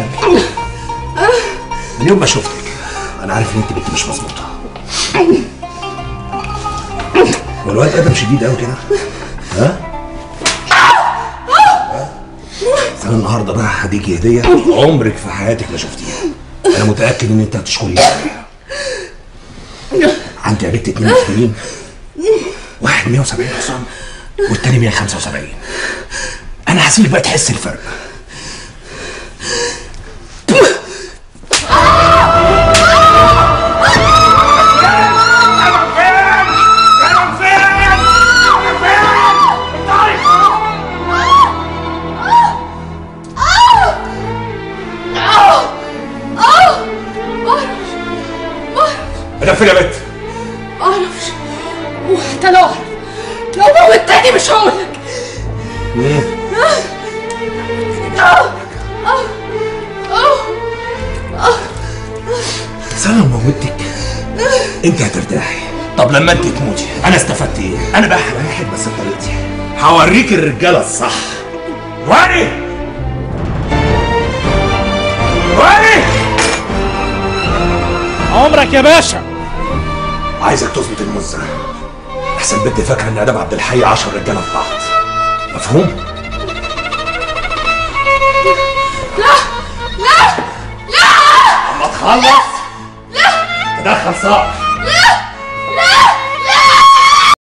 من يوم ما شفتك انا عارف ان انت بنت مش مظبوطه والواد ادم شديد قوي كده ها بس انا النهارده بقى هديكي هديه عمرك في حياتك ما شفتيها انا متاكد ان انت هتشكريها عندي يا بنت اتنين مسلمين واحد 170 حصان والتاني 175 انا هسيبك بقى تحس الفرق انا فين يا بنت معرفش وحتى لو اعرف لو موتني مش هقولك بس انا لو موتك انت هترتاحي طب لما انت تموتي انا استفدت ايه انا بقى هريحك بس بطريقتي هوريك الرجاله الصح واني واني عمرك يا باشا عايزك تظبط المزه احسن بنت فاكره ان ادم عبد الحي 10 رجاله في بعض مفهوم لا لا لا اما تخلص لا تدخل صقر